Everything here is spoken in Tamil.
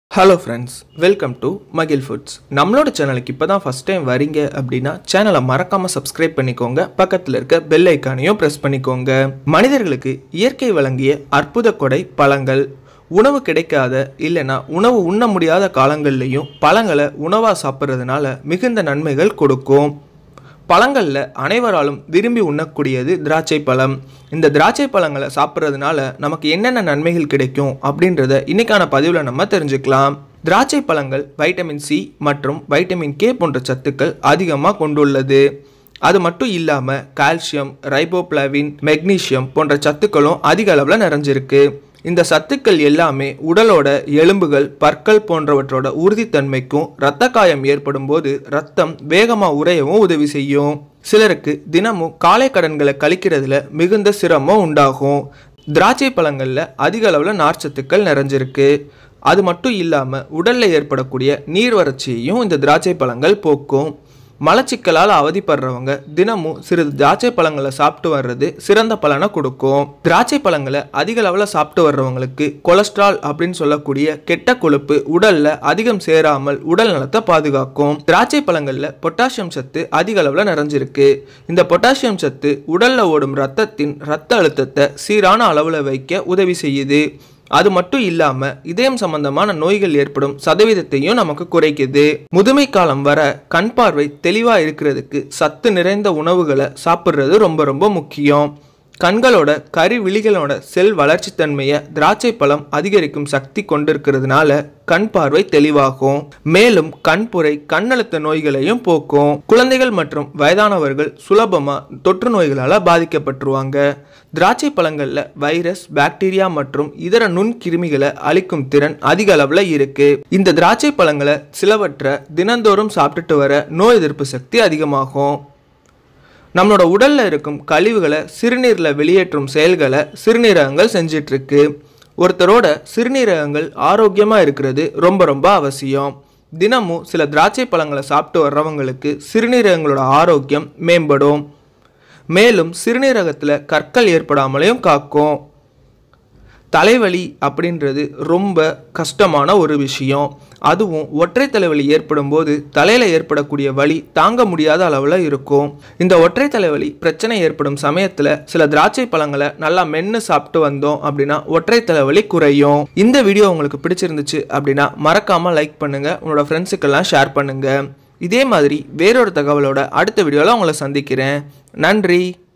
hello friends welcome to Magil foods நம்மளோட சேனலுக்கு இப்போ தான் ஃபஸ்ட் டைம் வரீங்க அப்படின்னா சேனலை மறக்காமல் சப்ஸ்கிரைப் பண்ணிக்கோங்க பக்கத்தில் இருக்க பெல் ஐக்கானையும் ப்ரெஸ் பண்ணிக்கோங்க மனிதர்களுக்கு இயற்கை வழங்கிய அற்புத கொடை பழங்கள் உணவு கிடைக்காத இல்லைன்னா உணவு உண்ண முடியாத காலங்கள்லையும் பழங்களை உணவாக சாப்பிட்றதுனால மிகுந்த நன்மைகள் கொடுக்கும் பழங்களில் அனைவராலும் விரும்பி உண்ணக்கூடியது திராட்சை பழம் இந்த திராட்சை பழங்களை சாப்பிட்றதுனால நமக்கு என்னென்ன நன்மைகள் கிடைக்கும் அப்படின்றத இன்னைக்கான பதிவில் நம்ம தெரிஞ்சுக்கலாம் திராட்சை பழங்கள் வைட்டமின் சி மற்றும் வைட்டமின் கே போன்ற சத்துக்கள் அதிகமாக கொண்டுள்ளது அது மட்டும் இல்லாமல் கால்சியம் ரைபோப்ளவின் மெக்னீசியம் போன்ற சத்துக்களும் அதிக அளவில் நிறைஞ்சிருக்கு இந்த சத்துக்கள் எல்லாமே உடலோட எலும்புகள் பற்கள் போன்றவற்றோட உறுதித்தன்மைக்கும் இரத்த காயம் ஏற்படும் போது ரத்தம் வேகமாக உறையவும் உதவி செய்யும் சிலருக்கு தினமும் காலை கடன்களை கழிக்கிறதுல மிகுந்த சிரமம் உண்டாகும் திராட்சை பழங்களில் அதிக அளவில் நார்ச்சத்துக்கள் நிறைஞ்சிருக்கு அது மட்டும் இல்லாமல் உடலில் ஏற்படக்கூடிய நீர்வறட்சியையும் இந்த திராட்சை பழங்கள் போக்கும் மலச்சிக்கலால் அவதிப்படுறவங்க தினமும் சிறிது திராட்சை பழங்களை சாப்பிட்டு வர்றது சிறந்த பலனை கொடுக்கும் திராட்சை பழங்களை அதிக அளவில் சாப்பிட்டு வர்றவங்களுக்கு கொலஸ்ட்ரால் அப்படின்னு சொல்லக்கூடிய கெட்ட கொழுப்பு உடல்ல அதிகம் சேராமல் உடல் நலத்தை பாதுகாக்கும் திராட்சை பழங்கள்ல பொட்டாசியம் சத்து அதிக அளவில் நிறைஞ்சிருக்கு இந்த பொட்டாசியம் சத்து உடல்ல ஓடும் ரத்தத்தின் ரத்த அழுத்தத்தை சீரான அளவில் வைக்க உதவி செய்யுது அது மட்டும் இல்லாம இதயம் சம்பந்தமான நோய்கள் ஏற்படும் சதவீதத்தையும் நமக்கு குறைக்குது முதுமை காலம் வர கண் பார்வை தெளிவா இருக்கிறதுக்கு சத்து நிறைந்த உணவுகளை சாப்பிட்றது ரொம்ப ரொம்ப முக்கியம் கண்களோட கரி விழிகளோட செல் வளர்ச்சி தன்மையை திராட்சை பழம் அதிகரிக்கும் சக்தி கொண்டிருக்கிறதுனால கண் பார்வை தெளிவாகும் மேலும் கண்புரை கண்ணழுத்த நோய்களையும் போக்கும் குழந்தைகள் மற்றும் வயதானவர்கள் சுலபமா தொற்று நோய்களால் பாதிக்கப்பட்டுருவாங்க திராட்சை பழங்களில் வைரஸ் பாக்டீரியா மற்றும் இதர நுண்கிருமிகளை அழிக்கும் திறன் அதிக அளவில் இருக்கு இந்த திராட்சை பழங்களை சிலவற்றை தினந்தோறும் சாப்பிட்டுட்டு வர நோய் எதிர்ப்பு சக்தி அதிகமாகும் நம்மளோட உடல்ல இருக்கும் கழிவுகளை சிறுநீரில் வெளியேற்றும் செயல்களை சிறுநீரகங்கள் செஞ்சிட்டு இருக்கு ஒருத்தரோட சிறுநீரகங்கள் ஆரோக்கியமாக இருக்கிறது ரொம்ப ரொம்ப அவசியம் தினமும் சில திராட்சை பழங்களை சாப்பிட்டு வர்றவங்களுக்கு சிறுநீரகங்களோட ஆரோக்கியம் மேம்படும் மேலும் சிறுநீரகத்தில் கற்கள் ஏற்படாமலையும் காக்கும் தலைவலி அப்படின்றது ரொம்ப கஷ்டமான ஒரு விஷயம் அதுவும் ஒற்றை தலைவலி ஏற்படும் போது தலையில் ஏற்படக்கூடிய வலி தாங்க முடியாத அளவில் இருக்கும் இந்த ஒற்றை தலைவலி பிரச்சனை ஏற்படும் சமயத்தில் சில திராட்சை பழங்களை நல்லா மென்று சாப்பிட்டு வந்தோம் அப்படின்னா ஒற்றை தலைவலி குறையும் இந்த வீடியோ உங்களுக்கு பிடிச்சிருந்துச்சு அப்படின்னா மறக்காமல் லைக் பண்ணுங்கள் உங்களோட ஃப்ரெண்ட்ஸுக்கெல்லாம் ஷேர் பண்ணுங்கள் இதே மாதிரி வேறொரு தகவலோட அடுத்த வீடியோவில் உங்களை சந்திக்கிறேன் நன்றி